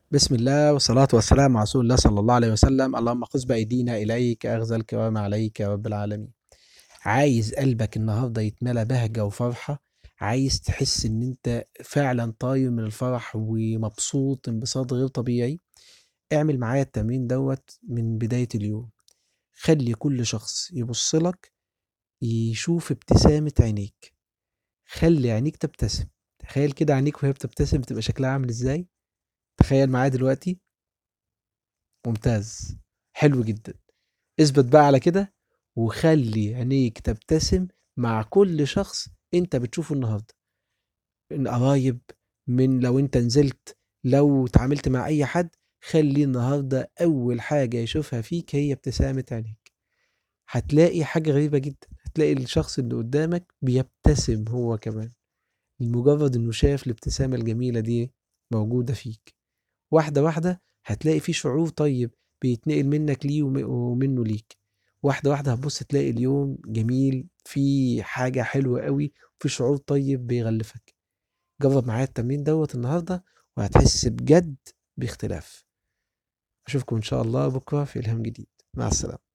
بسم الله والصلاة والسلام على رسول الله صلى الله عليه وسلم اللهم خذ بأيدينا إليك أخذ الكرام عليك يا رب العالمين عايز قلبك النهاردة يتملى بهجة وفرحة عايز تحس إن أنت فعلا طاير من الفرح ومبسوط انبساط غير طبيعي اعمل معايا التمرين دوت من بداية اليوم خلي كل شخص يبص لك يشوف ابتسامة عينيك خلي عينيك تبتسم تخيل كده عينيك وهي بتبتسم بتبقى شكلها عامل ازاي تخيل معايا دلوقتي ممتاز حلو جدا اثبت بقى على كده وخلي عينيك تبتسم مع كل شخص انت بتشوفه النهارده من قرايب من لو انت نزلت لو اتعاملت مع اي حد خلي النهارده اول حاجه يشوفها فيك هي ابتسامه عينيك هتلاقي حاجه غريبه جدا هتلاقي الشخص اللي قدامك بيبتسم هو كمان لمجرد انه شاف الابتسامه الجميله دي موجوده فيك واحده واحده هتلاقي في شعور طيب بيتنقل منك ليه وم- ومنه ليك واحده واحده هتبص تلاقي اليوم جميل في حاجه حلوه قوي وفي شعور طيب بيغلفك جرب معايا التمرين دوت النهارده وهتحس بجد باختلاف اشوفكم ان شاء الله بكره في الهام جديد مع السلامه